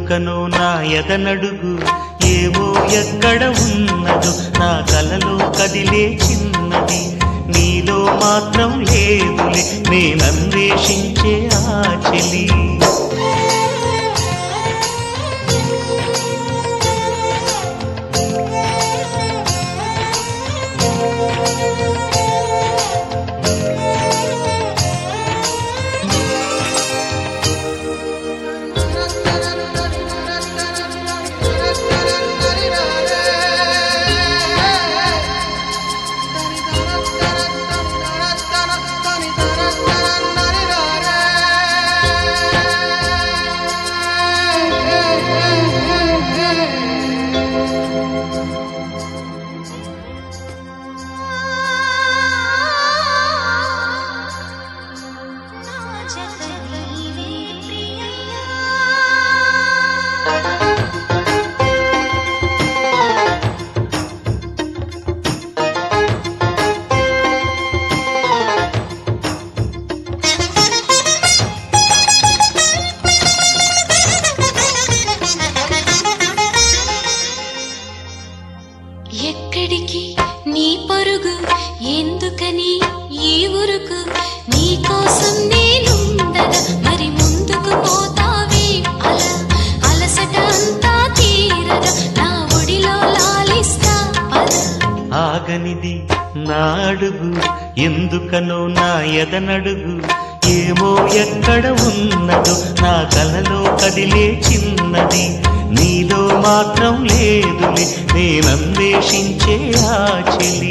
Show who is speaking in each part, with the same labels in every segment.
Speaker 1: ఎందుకనో నా ఎదనడుగు ఏవో ఎక్కడ ఉన్నదో నా కలలో కదిలే చిన్నది నీలో మాత్రం లేదులే నేనన్వేషించే ఆ చెలి
Speaker 2: ఎక్కడికి నీ పరుగు ఎందుకని ఈ ఉరుకు నీ కోసం నేనుండగా మరి ముందుకు పోతావే అల అలసట అంతా తీరగా నా ఒడిలో లాలిస్తా పద
Speaker 1: ఆగనిది నా అడుగు ఎందుకనో నా ఎదనడుగు ఏమో ఎక్కడ ఉన్నదో నా కలలో కదిలే చిన్నది నీలో మాత్రం లేదులే నేనన్వేషించే ఆ చెలి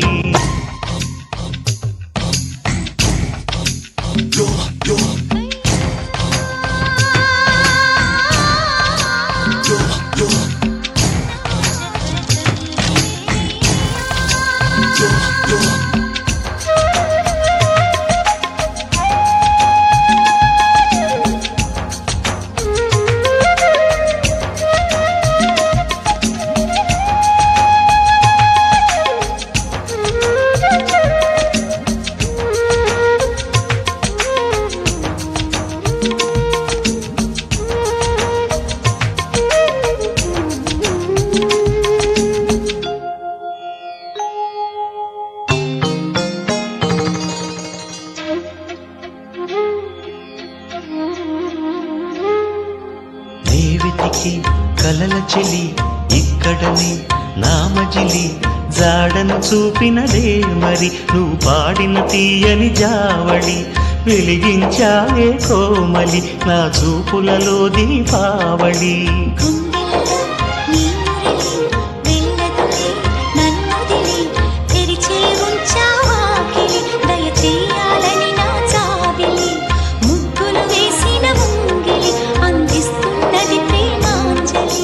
Speaker 1: నీ వెతికి కలల చెలి ఇక్కడనే నామజిలి జాడను చూపినదే మరి నువ్వు పాడిన తీయని జావళి వెలిగించావే కోమలి నా చూపులలో దీపావళి
Speaker 2: గుండెల్లో నీ మురళి వెళ్ళదులే నన్నొదిలి తెరిచే ఉంచావాకిలి దయ చేయాలని నా చాదిలి ముగ్గులు వేసిన ముంగిలి అందిస్తున్నది ప్రేమాంజలి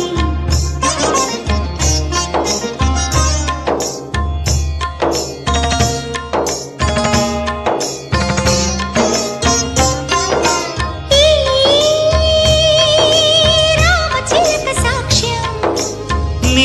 Speaker 2: ఈ రామచిలక సాక్ష్యం
Speaker 1: నీ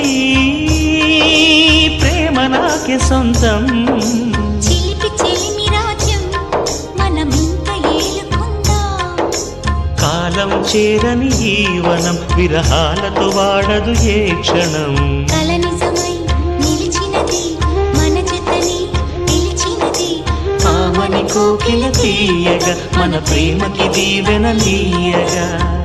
Speaker 1: ప్రేమ నాకే సొంతం
Speaker 2: చిలిపి చెలిమి రాజ్యం మనమింక ఏలుకుందాం
Speaker 1: కాలం చేరని ఈ వనం విరహాలతో వాడదు ఏ క్షణం
Speaker 2: కల నిజమై నిలిచినది మన జతని నిలిచినది
Speaker 1: ఆమని కోకిల తీయగా మన ప్రేమకి దీవెన నీయగా